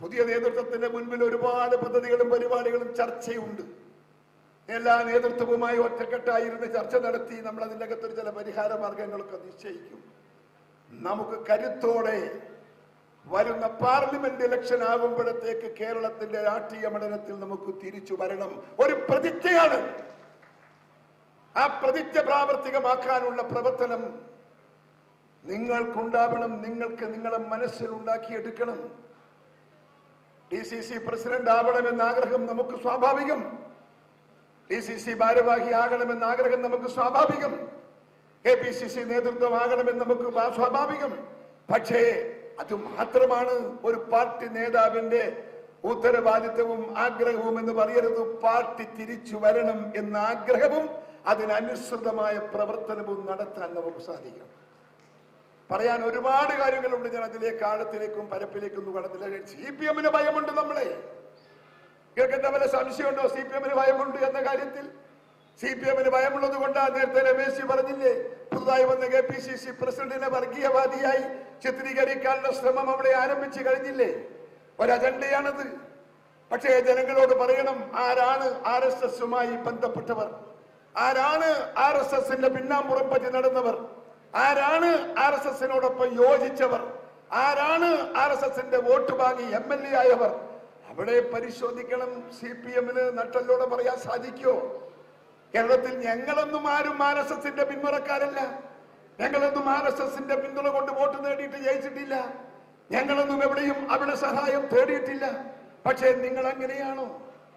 പുതിയ നേതൃത്വത്തിന്റെ മുൻപിൽ ഒരുപാട് പദ്ധതികളും പരിപാടികളും ചർച്ചയുണ്ട് എല്ലാ നേതൃത്വവുമായി ഒറ്റക്കെട്ടായിരുന്ന് ചർച്ച നടത്തി നമ്മൾ അതിൻ്റെ അകത്തൊരു ചില പരിഹാര മാർഗങ്ങളൊക്കെ നിശ്ചയിക്കും നമുക്ക് കരുത്തോടെ വരുന്ന പാർലമെന്റ് ഇലക്ഷൻ ആകുമ്പോഴത്തേക്ക് കേരളത്തിന്റെ രാഷ്ട്രീയ മണ്ഡലത്തിൽ നമുക്ക് തിരിച്ചു വരണം ഒരു പ്രതിജ്ഞയാണ് ആ പ്രതിജ്ഞ പ്രാവർത്തികമാക്കാനുള്ള പ്രവർത്തനം നിങ്ങൾക്കുണ്ടാവണം നിങ്ങൾക്ക് നിങ്ങളെ മനസ്സിൽ ഉണ്ടാക്കിയെടുക്കണം ഡി സി സി പ്രസിഡന്റ് ആവണമെന്ന ആഗ്രഹം നമുക്ക് സ്വാഭാവികം ഡി സി സി ഭാരവാഹി ആകണമെന്ന ആഗ്രഹം നമുക്ക് സ്വാഭാവികം കെ പി സി സി നേതൃത്വം ആകണമെന്ന് നമുക്ക് വാ- സ്വാഭാവികം പക്ഷേ അത് മാത്രമാണ് ഒരു പാർട്ടി നേതാവിന്റെ ഉത്തരവാദിത്വവും ആഗ്രഹവും എന്ന് പറയരുത് പാർട്ടി തിരിച്ചു വരണം എന്ന ആഗ്രഹവും അതിനനുസൃതമായ പ്രവർത്തനവും നടത്താൻ നമുക്ക് സാധിക്കണം പറയാൻ ഒരുപാട് കാര്യങ്ങളുണ്ട് ഞാൻ അതിലേക്ക് ആഴത്തിലേക്കും പരപ്പിലേക്കും ഒന്നും കടന്നില്ല സി പി എമ്മിന് ഭയമുണ്ട് നമ്മളെ കേൾക്കുന്ന വല്ല സംശയമുണ്ടോ സി പി എമ്മിന് ഭയമുണ്ട് എന്ന കാര്യത്തിൽ സി പി എമ്മിന് ഭയമുള്ളത് കൊണ്ടാണ് നേരത്തെ രമേശ് ജി പറഞ്ഞില്ലേ പുതുതായി വന്ന കെ പി സി സി പ്രസിഡന്റിനെ വർഗീയവാദിയായി ചിത്രീകരിക്കാനുള്ള ശ്രമം അവിടെ ആരംഭിച്ചു കഴിഞ്ഞില്ലേ ഒരു അജണ്ടയാണത് പക്ഷേ ജനങ്ങളോട് പറയണം ആരാണ് ആർ എസ് എസുമായി ബന്ധപ്പെട്ടവർ ആരാണ് ആർ എസ് എസിന്റെ പിന്നാമ്പുറം പറ്റി നടന്നവർ ആരാണ് ആർ എസ് എസിനോടൊപ്പം യോജിച്ചവർ ആരാണ് ആർ എസ് എസിന്റെ വോട്ട് വാങ്ങി എം എൽ എ ആയവർ അവിടെ പരിശോധിക്കണം സി പി എമ്മിന് നട്ടല്ലോടെ പറയാൻ സാധിക്കോ കേരളത്തിൽ ഞങ്ങളൊന്നും ആരും ആർ എസ് എസിന്റെ പിന്മുറക്കാരല്ല ഞങ്ങളൊന്നും ആർ എസ് എസിന്റെ പിന്തുണ കൊണ്ട് വോട്ട് നേടിയിട്ട് ജയിച്ചിട്ടില്ല ഞങ്ങളൊന്നും എവിടെയും അവിടെ സഹായം തേടിയിട്ടില്ല പക്ഷേ നിങ്ങൾ അങ്ങനെയാണോ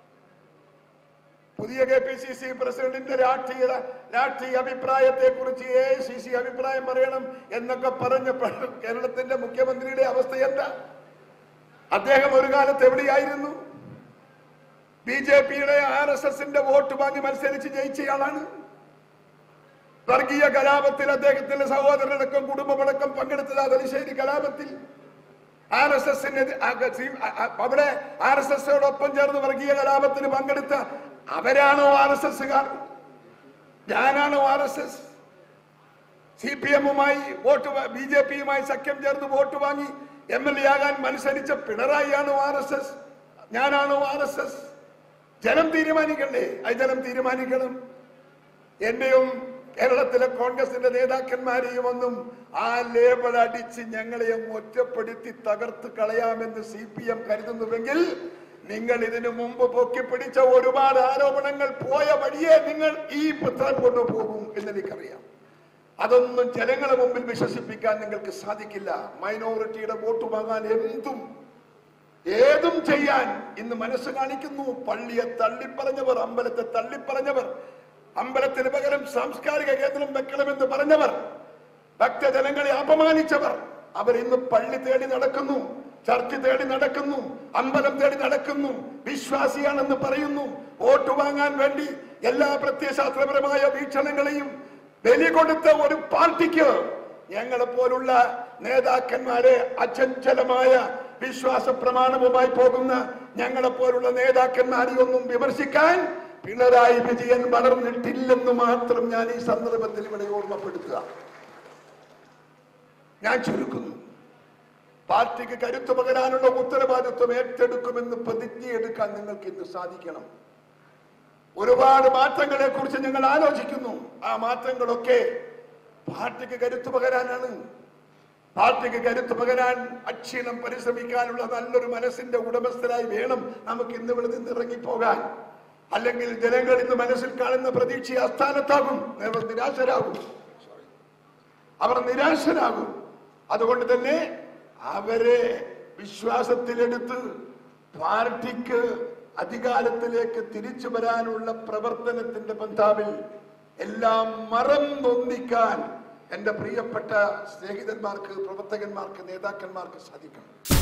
പുതിയ കെ പി സി സി പ്രസിഡന്റിന്റെ രാഷ്ട്രീയ രാഷ്ട്രീയ അഭിപ്രായത്തെ കുറിച്ച് എ സി സി അഭിപ്രായം പറയണം എന്നൊക്കെ പറഞ്ഞപ്പോൾ കേരളത്തിന്റെ മുഖ്യമന്ത്രിയുടെ അവസ്ഥ എന്താ അദ്ദേഹം ഒരു കാലത്ത് എവിടെയായിരുന്നു ബി ജെ പിയുടെ ആർ എസ് എസിന്റെ വോട്ട് വാങ്ങി മത്സരിച്ച് ജയിച്ചയാളാണ് വർഗീയ കലാപത്തിൽ അദ്ദേഹത്തിന്റെ സഹോദരനടക്കം കുടുംബമടക്കം പങ്കെടുത്തത് ആ തലശ്ശേരി കലാപത്തിൽ ആർ എസ് എസിന് അവിടെ ആർ എസ് എസിനോടൊപ്പം ചേർന്ന് വർഗീയ കലാപത്തിന് പങ്കെടുത്ത അവരാണോ ആർ എസ് എസുകാർ ഞാനാണോ R S S C P എമ്മുമായി വോട്ട് ബി ജെ പിയുമായി സഖ്യം ചേർന്ന് വോട്ട് വാങ്ങി എം എൽ എ ആകാൻ മത്സരിച്ച പിണറായിയാണോ ആർ എസ് എസ് ഞാനാണോ ആർ എസ് എസ് ജനം തീരുമാനിക്കണ്ടേ അത് ജനം തീരുമാനിക്കണം എന്റെയും കേരളത്തിലെ കോൺഗ്രസിന്റെ നേതാക്കന്മാരെയും ഒന്നും ആ ലേബൽ അടിച്ച് ഞങ്ങളെ അങ്ങ് ഒറ്റപ്പെടുത്തി തകർത്ത് കളയാമെന്ന് സി പി എം കരുതുന്നുവെങ്കിൽ നിങ്ങൾ ഇതിനു മുമ്പ് പൊക്കിപ്പിടിച്ച ഒരുപാട് ആരോപണങ്ങൾ പോയ വഴിയെ നിങ്ങൾ ഈ പുത്രം കൊണ്ടുപോകും എന്നെനിക്കറിയാം അതൊന്നും ജനങ്ങളെ മുമ്പിൽ വിശ്വസിപ്പിക്കാൻ നിങ്ങൾക്ക് സാധിക്കില്ല മൈനോറിറ്റിയുടെ വോട്ട് വാങ്ങാൻ എന്തും ഏതും ചെയ്യാൻ ഇന്ന് മനസ്സ് കാണിക്കുന്നു പള്ളിയെ തള്ളിപ്പറഞ്ഞവർ അമ്പലത്തെ തള്ളിപ്പറഞ്ഞവർ അമ്പലത്തിന് പകരം സാംസ്കാരിക കേന്ദ്രം വെക്കണമെന്ന് പറഞ്ഞവർ ഭക്തജനങ്ങളെ അപമാനിച്ചവർ അവർ ഇന്ന് പള്ളി തേടി നടക്കുന്നു ചർച്ച് തേടി നടക്കുന്നു അമ്പലം തേടി നടക്കുന്നു വിശ്വാസിയാണെന്ന് പറയുന്നു വോട്ട് വാങ്ങാൻ വേണ്ടി എല്ലാ പ്രത്യയശാസ്ത്രപരമായ വീക്ഷണങ്ങളെയും ബലി കൊടുത്ത ഒരു പാർട്ടിക്ക് ഞങ്ങളെ പോലുള്ള നേതാക്കന്മാരെ അചഞ്ചലമായ വിശ്വാസ പ്രമാണവുമായി പോകുന്ന ഞങ്ങളെ പോലുള്ള നേതാക്കന്മാരെ ഒന്നും വിമർശിക്കാൻ പിണറായി വിജയൻ വളർന്നിട്ടില്ലെന്ന് മാത്രം ഞാൻ ഈ സന്ദർഭത്തിൽ ഇവിടെ ഓർമ്മപ്പെടുത്തുക ഞാൻ ചുരുക്കുന്നു പാർട്ടിക്ക് കരുത്തു പകരാനുള്ള ഉത്തരവാദിത്വം ഏറ്റെടുക്കുമെന്ന് പ്രതിജ്ഞയെടുക്കാൻ നിങ്ങൾക്ക് ഇന്ന് സാധിക്കണം ഒരുപാട് മാറ്റങ്ങളെ കുറിച്ച് ഞങ്ങൾ ആലോചിക്കുന്നു ആ മാറ്റങ്ങളൊക്കെ പാർട്ടിക്ക് കരുത്തു പകരാനാണ് പാർട്ടിക്ക് കരുത്തു പകരാൻ അക്ഷീണം പരിശ്രമിക്കാനുള്ള നല്ലൊരു മനസ്സിന്റെ ഉടമസ്ഥരായി വേണം നമുക്ക് ഇന്ന് ഇവിടെ നിന്ന് ഇറങ്ങിപ്പോകാൻ അല്ലെങ്കിൽ ജനങ്ങൾ ഇന്ന് മനസ്സിൽ കാണുന്ന പ്രതീക്ഷ അസ്ഥാനത്താകും അവർ നിരാശരാകും അവർ നിരാശരാകും അതുകൊണ്ട് തന്നെ അവരെ വിശ്വാസത്തിലെടുത്ത് പാർട്ടിക്ക് അധികാരത്തിലേക്ക് തിരിച്ചു വരാനുള്ള പ്രവർത്തനത്തിന്റെ ബന്ധാവിൽ എല്ലാം മറന്നൊന്നിക്കാൻ എന്റെ പ്രിയപ്പെട്ട സ്നേഹിതന്മാർക്ക് പ്രവർത്തകന്മാർക്ക് നേതാക്കന്മാർക്ക് സാധിക്കണം